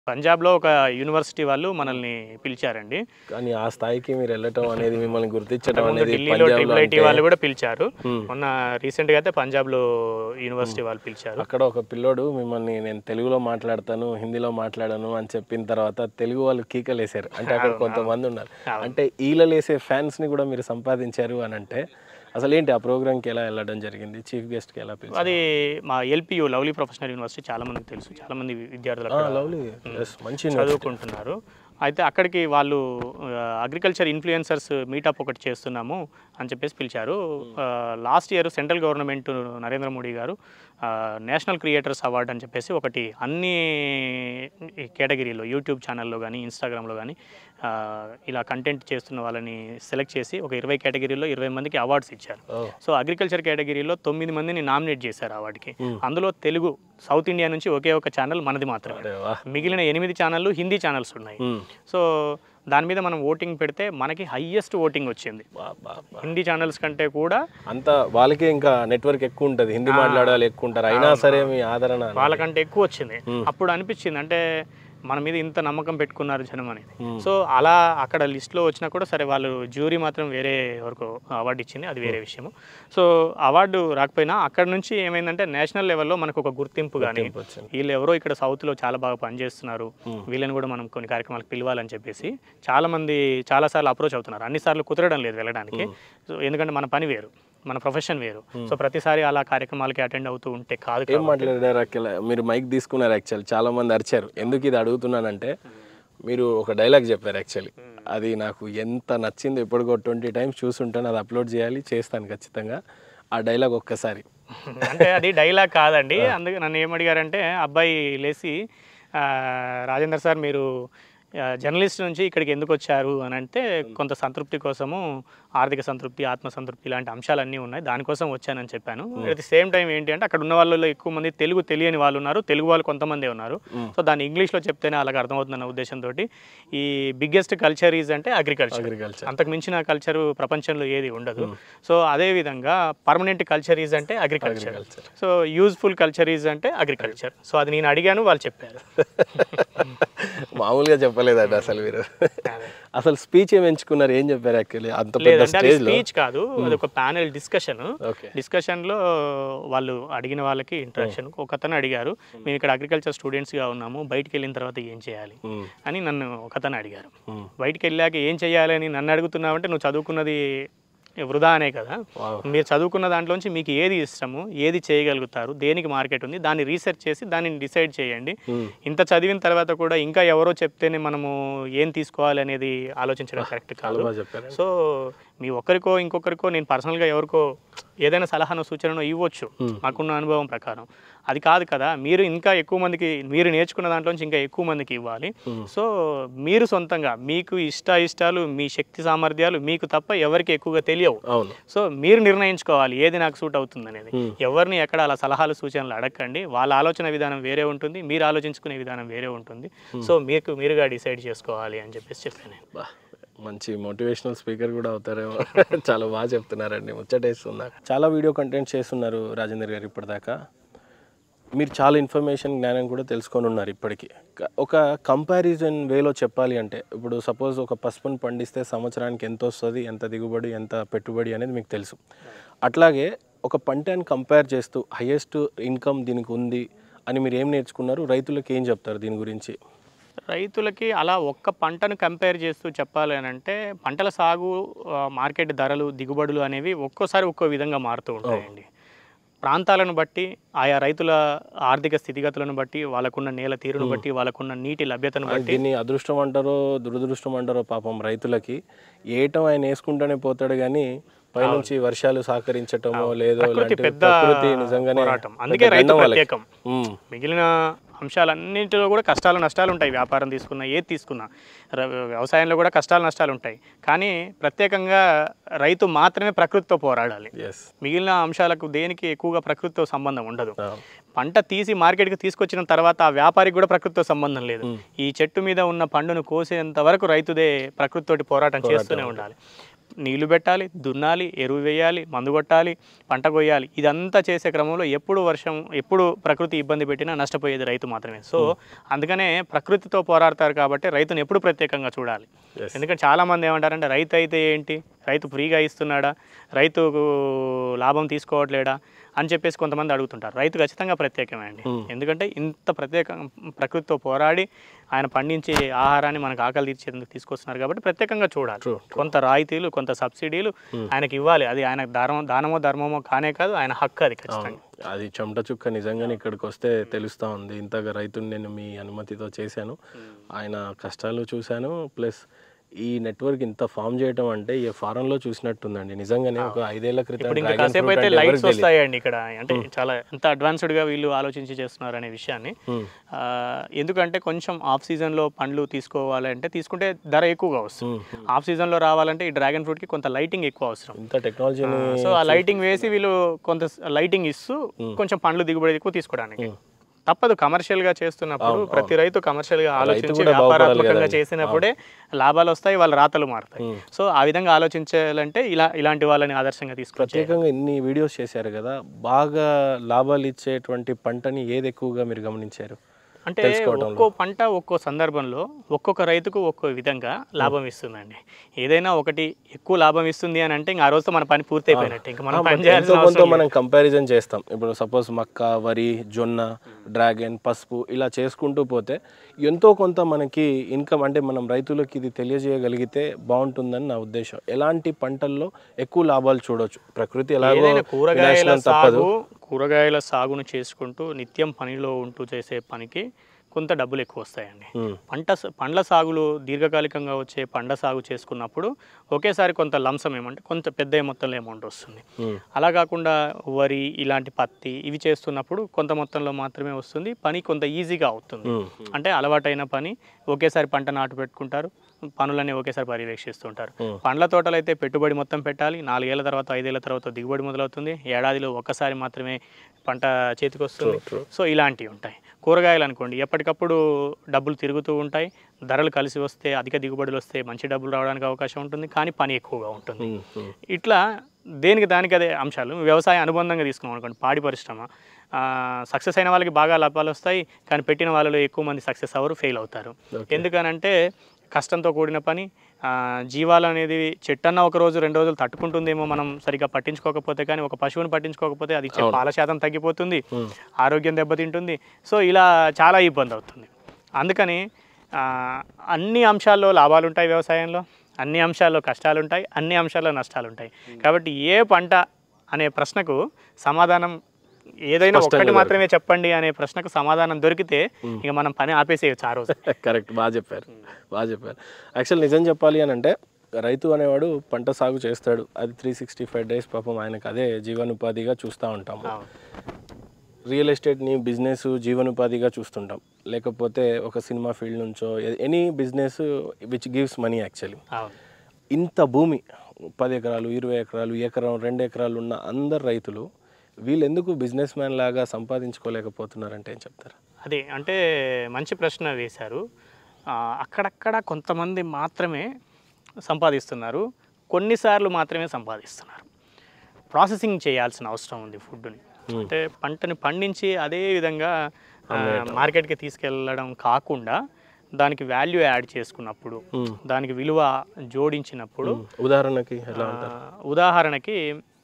పంజాబ్లో ఒక యూనివర్సిటీ వాళ్ళు మనల్ని పిలిచారండి కానీ ఆ స్థాయికి మీరు వెళ్ళటం అనేది మిమ్మల్ని గుర్తించడం ముందు అనేది ఢిల్లీలో పంజాబ్లో ట్రిపుల్ ఐటీ అంటే వాళ్ళు కూడా పిలిచారు Hmm. మొన్న రీసెంట్గా అయితే పంజాబ్లో యూనివర్సిటీ వాళ్ళు పిలిచారు అక్కడ ఒక పిల్లోడు మిమ్మల్ని నేను తెలుగులో మాట్లాడతాను హిందీలో మాట్లాడను అని చెప్పిన తర్వాత తెలుగు వాళ్ళు కీకలేసారు అంటే అక్కడ కొంతమంది ఉన్నారు అంటే ఈలలేసే ఫ్యాన్స్ ని కూడా మీరు సంపాదించారు అని అంటే అసలు ఏంటి ఆ ప్రోగ్రామ్కి ఎలా వెళ్ళడం జరిగింది చీఫ్ గెస్ట్కి ఎలా పిలిచారు అది మా ఎల్పియు లవ్లీ ప్రొఫెషనల్ యూనివర్సిటీ చాలా మందికి తెలుసు చాలా మంది విద్యార్థులు అక్కడ లవ్లీ ఎస్ మంచి చదువుకుంటున్నారు అయితే అక్కడికి వాళ్ళు అగ్రికల్చర్ ఇన్ఫ్లుయెన్సర్స్ మీటప్ ఒకటి చేస్తున్నాము అని చెప్పేసి పిలిచారు last year central government Narendra Modi గారు నేషనల్ క్రియేటర్స్ అవార్డ్ అని చెప్పేసి ఒకటి అన్ని కేటగిరీలో యూట్యూబ్ ఛానల్లో కానీ ఇన్స్టాగ్రామ్లో కానీ ఇలా కంటెంట్ చేస్తున్న వాళ్ళని సెలెక్ట్ చేసి ఒక ఇరవై కేటగిరీలో ఇరవై మందికి అవార్డ్స్ ఇచ్చారు ఓ సో అగ్రికల్చర్ కేటగిరీలో తొమ్మిది మందిని నామినేట్ చేశారు ఆ వాటికి అందులో తెలుగు సౌత్ ఇండియా నుంచి ఒకే ఒక ఛానల్ మనది మాత్రమే అరే వా మిగిలిన ఎనిమిది ఛానళ్ళు హిందీ ఛానల్స్ ఉన్నాయి మ్మ్. సో దాని మీద మనం ఓటింగ్ పెడితే మనకి హయ్యెస్ట్ ఓటింగ్ వచ్చింది బా, బా, బా. హిందీ ఛానల్స్ కంటే కూడా అంత వాళ్ళకే ఇంకా నెట్వర్క్ ఎక్కువ ఉంటుంది హిందీ మాట్లాడే వాళ్ళు ఎక్కువ ఉంటారు అయినా సరే మీ ఆదరణ వాళ్ళకంటే ఎక్కువ వచ్చింది అప్పుడు అనిపించింది అంటే మన మీద ఇంత నమ్మకం పెట్టుకున్నారు జనం అనేది సో అలా అక్కడ లిస్ట్లో వచ్చినా కూడా సరే వాళ్ళు జ్యూరీ మాత్రం వేరే వరకు అవార్డు ఇచ్చింది అది వేరే విషయం సో అవార్డు రాకపోయినా అక్కడ నుంచి ఏమైందంటే నేషనల్ లెవెల్లో మనకు ఒక గుర్తింపు కానీ వచ్చింది. వీళ్ళు ఎవరో ఇక్కడ సౌత్లో చాలా బాగా పనిచేస్తున్నారు వీళ్ళని కూడా మనం కొన్ని కార్యక్రమాలకు పిలవాలని చెప్పేసి చాలా మంది చాలాసార్లు అప్రోచ్ అవుతున్నారు అన్నిసార్లు కుదరడం లేదు వెళ్ళడానికి సో ఎందుకంటే మన పని వేరు మన ప్రొఫెషన్ వేరు సో ప్రతిసారి అలా కార్యక్రమాలకి అటెండ్ అవుతూ ఉంటే కాదు ఏం మాట్లాడారు అక్కడ మీరు మైక్ తీసుకున్నారు యాక్చువల్ చాలా మంది అరిచారు ఎందుకు ఇది అడుగుతున్నానంటే మీరు ఒక డైలాగ్ చెప్పారు యాక్చువల్లీ అది నాకు ఎంత నచ్చిందో ఎప్పటికో ట్వంటీ టైమ్స్ చూసుంటాను అది అప్లోడ్ చేయాలి చేస్తాను ఖచ్చితంగా ఆ డైలాగ్ ఒక్కసారి అంటే అది డైలాగ్ కాదండి అందుకే నన్ను ఏమడిగారంటే అబ్బాయి లేచి ఆ, రాజేందర్ సార్ మీరు ఆ, జర్నలిస్ట్ నుంచి ఇక్కడికి ఎందుకు వచ్చారు అని అంటే కొంత సంతృప్తి కోసము ఆర్థిక సంతృప్తి ఆత్మ సంతృప్తి ఇలాంటి అంశాలన్నీ ఉన్నాయి దానికోసం వచ్చానని చెప్పాను అట్ ది సేమ్ టైం ఏంటి అంటే అక్కడ ఉన్న వాళ్ళలో ఎక్కువ మంది తెలుగు తెలియని వాళ్ళు ఉన్నారు తెలుగు వాళ్ళు కొంతమంది ఉన్నారు సో దాన్ని ఇంగ్లీష్లో చెప్తేనే అలాగ అర్థమవుతుందన్న ఉద్దేశంతో ఈ బిగ్గెస్ట్ కల్చర్ ఈజ్ అంటే అగ్రికల్చర్ అగ్రికల్చర్ అంతకు మించిన కల్చర్ ప్రపంచంలో ఏది ఉండదు సో అదే విధంగా పర్మనెంట్ కల్చర్ ఈజ్ అంటే agriculture so useful culture is అంటే అగ్రికల్చర్ సో అది నేను అడిగాను వాళ్ళు చెప్పారు మామూలుగా చెప్పలేదండి అసలు మీరు అసలు స్పీచ్ ఏం ఎంచుకున్నారు ఏం చెప్పారు యాక్చువల్లీ అంత పెద్ద లేదంటే అది స్టేజ్ లో స్పీచ్ కాదు అది ఒక ప్యానెల్ డిస్కషన్ ఓకే డిస్కషన్లో వాళ్ళు అడిగిన వాళ్ళకి ఇంట్రడక్షన్ ఒకతను అడిగారు మేము ఇక్కడ అగ్రికల్చర్ స్టూడెంట్స్గా ఉన్నాము బయటికి వెళ్ళిన తర్వాత ఏం చేయాలి అని నన్ను ఒకతను అడిగారు బయటికి వెళ్ళాక ఏం చేయాలి అని నన్ను అడుగుతున్నావంటే నువ్వు చదువుకున్నది వృధా అనే కదా Wow. మీరు చదువుకున్న దాంట్లోంచి మీకు ఏది ఇష్టము ఏది చేయగలుగుతారు దేనికి మార్కెట్ ఉంది దాన్ని రీసెర్చ్ చేసి దాన్ని డిసైడ్ చేయండి ఇంత చదివిన తర్వాత కూడా ఇంకా ఎవరో చెప్తేనే మనము ఏం తీసుకోవాలి అనేది ఆలోచించడం కరెక్ట్ చాలా కాదు బాగా చెప్పారు సో మీ ఒక్కరికో ఇంకొకరికో నేను పర్సనల్గా ఎవరికో ఏదైనా సలహాను సూచనను ఇవ్వచ్చు మాకున్న అనుభవం ప్రకారం అది కాదు కదా మీరు ఇంకా ఎక్కువ మందికి మీరు నేర్చుకున్న దాంట్లోంచి ఇంకా ఎక్కువ మందికి ఇవ్వాలి సో మీరు సొంతంగా మీకు ఇష్ట ఇష్టాలు మీ శక్తి సామర్థ్యాలు మీకు తప్ప ఎవరికి ఎక్కువగా తెలియవు అవును సో మీరు నిర్ణయించుకోవాలి ఏది నాకు సూట్ అవుతుంది అనేది ఎవరిని ఎక్కడ అలా సలహాలు సూచనలు అడగండి వాళ్ళ ఆలోచన విధానం వేరే ఉంటుంది మీరు ఆలోచించుకునే విధానం వేరే ఉంటుంది సో మీకు మీరుగా డిసైడ్ చేసుకోవాలి అని చెప్పేసి చెప్పాను నేను బా, మంచి మోటివేషనల్ స్పీకర్ కూడా అవుతారేమో చాలా బాగా చెప్తున్నారండి ముచ్చటేస్తుంది నాకు చాలా వీడియో కంటెంట్ చేస్తున్నారు రాజేందర్ గారు ఇప్పటిదాకా మీరు చాలా ఇన్ఫర్మేషన్ జ్ఞానం కూడా తెలుసుకొని ఉన్నారు ఇప్పటికీ క- ఒక కంపారిజన్ వేలో చెప్పాలి అంటే ఇప్పుడు సపోజ్ ఒక పసుపుని పండిస్తే సంవత్సరానికి ఎంత వస్తుంది ఎంత దిగుబడి ఎంత పెట్టుబడి అనేది మీకు తెలుసు అట్లాగే ఒక పంటని కంపేర్ చేస్తూ హయ్యెస్ట్ ఇన్కమ్ దీనికి ఉంది అని మీరు ఏం నేర్చుకున్నారు రైతులకు ఏం చెప్తారు దీని గురించి రైతులకి అలా ఒక్క పంటను కంపేర్ చేస్తూ చెప్పాలి అని అంటే పంటల సాగు ఆ, మార్కెట్ ధరలు దిగుబడులు అనేవి ఒక్కోసారి ఒక్కో విధంగా మారుతూ ఉంటాయండి ప్రాంతాలను బట్టి ఆయా రైతుల ఆర్థిక స్థితిగతులను బట్టి వాళ్ళకున్న నేల తీరును బట్టి వాళ్ళకున్న నీటి లభ్యతను బట్టి దీన్ని అదృష్టం అంటారో దురదృష్టం అంటారో పాపం రైతులకి ఏటం ఆయన వేసుకుంటూనే పోతాడు కానీ పైనుంచి వర్షాలు సహకరించటమో లేదో ప్రకృతి ఇలాంటి పెద్ద ప్రకృతి నిజంగానే పోరాటం అందుకే పెద్ద రైతు గండం వాళ్ళకి. ప్రత్యేకం ఉమ్, మిగిలిన అంశాలన్నింటిలో కూడా కష్టాలు నష్టాలు ఉంటాయి వ్యాపారం తీసుకున్నా ఏది తీసుకున్నా ర- వ్యవసాయంలో కూడా కష్టాలు నష్టాలు ఉంటాయి కానీ ప్రత్యేకంగా రైతు మాత్రమే ప్రకృతితో పోరాడాలి yes. మిగిలిన అంశాలకు దేనికి ఎక్కువగా ప్రకృతితో సంబంధం ఉండదు ఆ, పంట తీసి మార్కెట్కి తీసుకొచ్చిన తర్వాత ఆ వ్యాపారికి కూడా ప్రకృతితో సంబంధం లేదు ఈ చెట్టు మీద ఉన్న పండును కోసేంత వరకు రైతుదే ప్రకృతితోటి పోరాటం చేస్తూనే ఉండాలి నీళ్లు పెట్టాలి దున్నాలి ఎరువు వేయాలి మందు కొట్టాలి పంట కొయ్యాలి ఇదంతా చేసే క్రమంలో ఎప్పుడు వర్షం ఎప్పుడు ప్రకృతి ఇబ్బంది పెట్టినా నష్టపోయేది రైతు మాత్రమే సో అందుకనే ప్రకృతితో పోరాడతారు కాబట్టి రైతుని ఎప్పుడు ప్రత్యేకంగా చూడాలి Yes. ఎందుకంటే చాలామంది ఏమంటారంటే రైతు అయితే ఏంటి రైతు ఫ్రీగా ఇస్తున్నాడా రైతుకు లాభం తీసుకోవట్లేడా అని చెప్పేసి కొంతమంది అడుగుతుంటారు రైతు ఖచ్చితంగా ప్రత్యేకమే అండి Hmm. ఎందుకంటే ఇంత ప్రత్యేక ప్రకృతితో పోరాడి ఆయన పండించే ఆహారాన్ని మనకు ఆకలి తీర్చేందుకు తీసుకొస్తున్నారు కాబట్టి ప్రత్యేకంగా చూడాలి True, కొంత రాయితీలు కొంత సబ్సిడీలు ఆయనకి ఇవ్వాలి అది ఆయన దానమో దానమో ధర్మమో కానే కాదు ఆయన హక్కు అది ఖచ్చితంగా అది చెమట చుక్క నిజంగానే ఇక్కడికి వస్తే తెలుస్తూ ఉంది ఇంతగా రైతుని నేను మీ అనుమతితో చేశాను ఆయన కష్టాలు చూశాను ప్లస్ ఈ నెట్వర్క్ ఇంత ఫామ్ చేయడం అంటే ఈ ఫారంలో చూసినట్టుందండి నిజంగానే ఒక ఐదేళ్ల క్రితం ఇప్పుడు ఇంకా dragon కాసేపు fruit అయితే అంటే లైట్స్ ఎవరికి తెలియదు. వస్తాయండి ఇక్కడ అంటే చాలా ఎంత అడ్వాన్స్డ్ గా వీళ్ళు ఆలోచించి చేస్తున్నారు అనే విషయాన్ని Hmm. ఆ, ఎందుకంటే కొంచెం ఆఫ్ సీజన్ లో పండ్లు తీసుకోవాలంటే తీసుకుంటే ధర ఎక్కువగా వస్తుంది Hmm. ఆఫ్ సీజన్ లో రావాలంటే ఈ డ్రాగన్ ఫ్రూట్ కి కొంత లైటింగ్ ఎక్కువ అవసరం ఇంత టెక్నాలజీని సో ఆ లైటింగ్ వేసి వీళ్ళు కొంత లైటింగ్ ఇస్తూ కొంచెం పండ్లు దిగుబడి ఎక్కువ తీసుకోవడానికి తప్పదు కమర్షియల్ గా చేస్తున్నప్పుడు ప్రతి రైతు కమర్షియల్ గా ఆలోచించి కూడా బాగుపడాలి వ్యాపారాత్మకంగా కదండి. చేసినప్పుడే లాభాలు వస్తాయి వాళ్ళ రాతలు మారుతాయి Hmm. సో ఆ విధంగా ఆలోచించాలంటే ఇలా ఇలాంటి వాళ్ళని ఆదర్శంగా తీసుకొచ్చి ప్రత్యేకంగా ఇన్ని వీడియోస్ చేశారు కదా బాగా లాభాలు ఇచ్చేటువంటి పంటని ఏది ఎక్కువగా మీరు గమనించారు అంటే తెలుసుకోవడంలో. ఒక్కో పంట ఒక్కో సందర్భంలో ఒక్కొక్క రైతుకు ఒక్కో విధంగా లాభం ఇస్తుందండి ఏదైనా ఒకటి ఎక్కువ లాభం ఇస్తుంది అని అంటే ఇంకా ఆ రోజుతో మన పని పూర్తి అయిపోయినట్టు ఇంకా మనం పని ఎంతో చేయాల్సిన కొంత అవసరం లేదు. మనం కంపారిజన్ చేస్తాం ఇప్పుడు సపోజ్ మక్క వరి జొన్న డ్రాగన్ పసుపు ఇలా చేసుకుంటూ పోతే ఎంతో కొంత మనకి ఇన్కమ్ అంటే మనం రైతులకు ఇది తెలియజేయగలిగితే బాగుంటుందని నా ఉద్దేశం ఎలాంటి పంటల్లో ఎక్కువ లాభాలు చూడొచ్చు ప్రకృతి ఎలాగో ఏదైనా కూరగాయల వినాశనం తప్పదు సాగు కూరగాయల సాగును చేసుకుంటూ నిత్యం పనిలో ఉంటూ చేసే పనికి కొంత డబ్బులు ఎక్కువ వస్తాయండి ఉమ్, పంట స- పండ్ల సాగులు దీర్ఘకాలికంగా వచ్చే పండ్ల సాగు చేసుకున్నప్పుడు ఒకేసారి కొంత లంసం ఏమంటే కొంత పెద్ద మొత్తంలో అమౌంట్ వస్తుంది ఉమ్, అలా కాకుండా వరి ఇలాంటి పత్తి ఇవి చేస్తున్నప్పుడు కొంత మొత్తంలో మాత్రమే వస్తుంది పని కొంత ఈజీగా అవుతుంది ఉమ్, అంటే అలవాటైన పని ఒకేసారి పంట నాటు పెట్టుకుంటారు పనులన్నీ ఒకేసారి పర్యవేక్షిస్తుంటారు Hmm. పండ్ల తోటలు అయితే పెట్టుబడి మొత్తం పెట్టాలి నాలుగేళ్ల తర్వాత ఐదేళ్ల తర్వాత దిగుబడి మొదలవుతుంది ఏడాదిలో ఒక్కసారి మాత్రమే పంట చేతికి వస్తుంది true. సో ఇలాంటివి ఉంటాయి కూరగాయలు అనుకోండి ఎప్పటికప్పుడు డబ్బులు తిరుగుతూ ఉంటాయి ధరలు కలిసి వస్తే అధిక దిగుబడులు వస్తే మంచి డబ్బులు రావడానికి అవకాశం ఉంటుంది కానీ పని ఎక్కువగా ఉంటుంది ఉమ్, ఉమ్, ఇట్లా దేనికి దానికి అదే అంశాలు వ్యవసాయ అనుబంధంగా తీసుకున్నాం అనుకోండి పాడి పరిశ్రమ సక్సెస్ అయిన వాళ్ళకి బాగా లాభాలు వస్తాయి కానీ పెట్టిన వాళ్ళలో ఎక్కువ మంది సక్సెస్ అవ్వరు ఫెయిల్ అవుతారు Okay. ఎందుకనంటే కష్టంతో కూడిన పని ఆ, జీవాలు అనేది చెట్టన్న ఒక రోజు రెండు రోజులు తట్టుకుంటుందేమో మనం సరిగ్గా పట్టించుకోకపోతే కానీ ఒక పశువుని పట్టించుకోకపోతే అది ఇచ్చే పాల శాతం తగ్గిపోతుంది Hmm. ఆరోగ్యం దెబ్బతింటుంది సో ఇలా చాలా ఇబ్బంది అవుతుంది అందుకని ఆ, అన్ని అంశాల్లో లాభాలు ఉంటాయి వ్యవసాయంలో అన్ని అంశాల్లో కష్టాలు ఉంటాయి అన్ని అంశాల్లో నష్టాలు ఉంటాయి కాబట్టి ఏ పంట అనే ప్రశ్నకు సమాధానం ఏదైనా స్పష్టంగా ఒక్కటి మాత్రమే చెప్పండి అనే ప్రశ్నకు సమాధానం దొరికితే ఇక మనం పని ఆపేసేయచ్చు ఆ రోజు కరెక్ట్ బాగా చెప్పారు బాగా చెప్పారు యాక్చువల్ నిజం చెప్పాలి అని అంటే రైతు అనేవాడు పంట సాగు చేస్తాడు అది త్రీ సిక్స్టీ ఫైవ్ డేస్ పాపం ఆయనకు అదే జీవనోపాధిగా చూస్తూ ఉంటాము అవును. రియల్ ఎస్టేట్ని బిజినెస్ జీవనోపాధిగా చూస్తుంటాం లేకపోతే ఒక సినిమా ఫీల్డ్ నుంచో any business which gives money actually అవును ఇంత భూమి పది ఎకరాలు ఇరవై ఎకరాలు ఎకరం రెండు ఎకరాలు ఉన్న అందరు రైతులు వీళ్ళు ఎందుకు బిజినెస్ మ్యాన్ లాగా సంపాదించుకోలేకపోతున్నారంటే ఏం చెప్తారు అదే అంటే మంచి ప్రశ్న వేశారు ఆ, అక్కడక్కడ కొంతమంది మాత్రమే సంపాదిస్తున్నారు కొన్నిసార్లు మాత్రమే సంపాదిస్తున్నారు ప్రాసెసింగ్ చేయాల్సిన అవసరం ఉంది ఫుడ్ని అంటే పంటని పండించి అదే విధంగా ఆ, మార్కెట్కి తీసుకెళ్ళడం కాకుండా దానికి వాల్యూ యాడ్ చేసుకున్నప్పుడు Hmm. దానికి విలువ జోడించినప్పుడు ఉదాహరణకి ఎలా ఆ, ఉదాహరణకి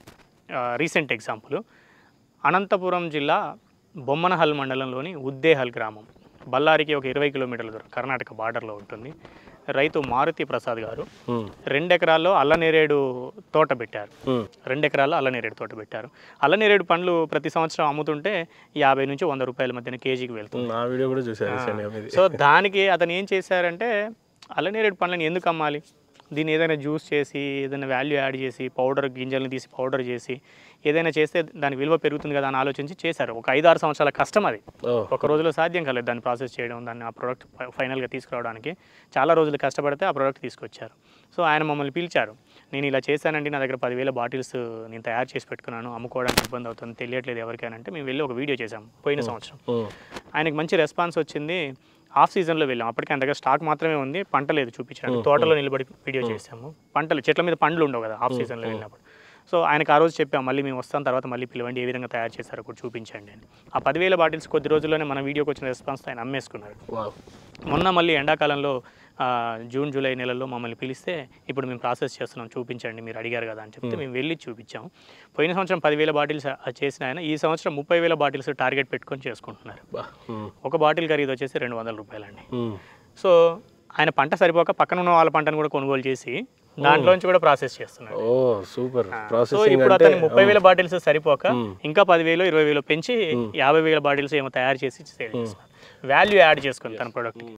రీసెంట్ ఎగ్జాంపుల్ అనంతపురం జిల్లా బొమ్మనహల్ మండలంలోని ఉద్దేహల్ గ్రామం బళ్ళారికి ఒక ఇరవై కిలోమీటర్ల దూరం కర్ణాటక బార్డర్లో ఉంటుంది రైతు మారుతి ప్రసాద్ గారు ఉమ్, రెండు ఎకరాల్లో అల్లనేరేడు తోట పెట్టారు ఉమ్, రెండు ఎకరాల్లో అల్లనేరేడు తోట పెట్టారు అల్లనేరేడు పండ్లు ప్రతి సంవత్సరం అమ్ముతుంటే యాభై నుంచి వంద రూపాయల మధ్యన కేజీకి వెళ్తుంది ఉమ్, ఆ వీడియో కూడా చూసారు recently మీది. సో దానికి అతను ఏం చేశారంటే అల్లనేరేడు పండ్లను ఎందుకు అమ్మాలి దీన్ని ఏదైనా జ్యూస్ చేసి ఏదైనా వాల్యూ యాడ్ చేసి పౌడర్ గింజల్ని తీసి పౌడర్ చేసి ఏదైనా చేస్తే దాని విలువ పెరుగుతుంది కదా అని ఆలోచించి చేశారు ఒక ఐదు ఆరు సంవత్సరాల కష్టం అది ఓ ఒక రోజులో సాధ్యం కాలేదు దాన్ని ప్రాసెస్ చేయడం దాన్ని ఆ ప్రోడక్ట్ ఫైనల్గా తీసుకురావడానికి చాలా రోజులు కష్టపడితే ఆ ప్రోడక్ట్ తీసుకొచ్చారు సో ఆయన మమ్మల్ని పిలిచారు నేను ఇలా చేశానండి నా దగ్గర పదివేల బాటిల్స్ నేను తయారు చేసి పెట్టుకున్నాను అమ్ముకోవడానికి ఇబ్బంది అవుతుంది తెలియట్లేదు ఎవరికైనా అంటే మేము వెళ్ళి ఒక వీడియో చేసాం పోయిన సంవత్సరం ఉమ్, ఆయనకి మంచి రెస్పాన్స్ వచ్చింది ఆఫ్ సీజన్లో వెళ్ళాం అప్పటికి ఆయన దగ్గర స్టాక్ మాత్రమే ఉంది పంట లేదు చూపించడానికి తోటలో నిలబడి వీడియో చేసాము పంటలు చెట్ల మీద పండ్లు ఉండవు కదా ఆఫ్ సీజన్లో వెళ్ళినప్పుడు సో ఆయనకు ఆ రోజు చెప్పాం మళ్ళీ మేము వస్తాం తర్వాత మళ్ళీ పిలవండి ఏ విధంగా తయారు చేశారో కూడా చూపించండి అని ఆ పదివేల బాటిల్స్ కొద్ది రోజుల్లోనే మన వీడియోకి వచ్చిన రెస్పాన్స్ ఆయన అమ్మేసుకున్నారు వావ్ మొన్న మళ్ళీ ఎండాకాలంలో ఆ, జూన్ జూలై నెలల్లో మమ్మల్ని పిలిస్తే ఇప్పుడు మేము ప్రాసెస్ చేస్తున్నాం చూపించండి మీరు అడిగారు కదా అని చెప్తే మేము వెళ్ళి చూపించాం పోయిన సంవత్సరం పదివేల బాటిల్స్ ఆ, చేసిన ఆయన ఈ సంవత్సరం ముప్పై వేల బాటిల్స్ టార్గెట్ పెట్టుకొని చేసుకుంటున్నారు బా మ్మ్. ఒక బాటిల్ ఖరీదు వచ్చేసి రెండు వందల రూపాయలండి మ్మ్. సో ఆయన పంట సరిపోక పక్కన ఉన్న వాళ్ళ పంటను కూడా కొనుగోలు చేసి దాంట్లోంచి కూడా ప్రాసెస్ చేస్తున్నారు ఓ సూపర్ సో ప్రాసెసింగ్ ఇప్పుడు అంటే అతను ముప్పై వేల బాటిల్స్ సరిపోక ఇంకా పదివేలు ఇరవై వేలు పెంచి యాభై వేల బాటిల్స్ ఏమో తయారు చేసి సేల్ చేస్తున్నారు వాల్యూ యాడ్ చేసుకుని తన ప్రొడక్ట్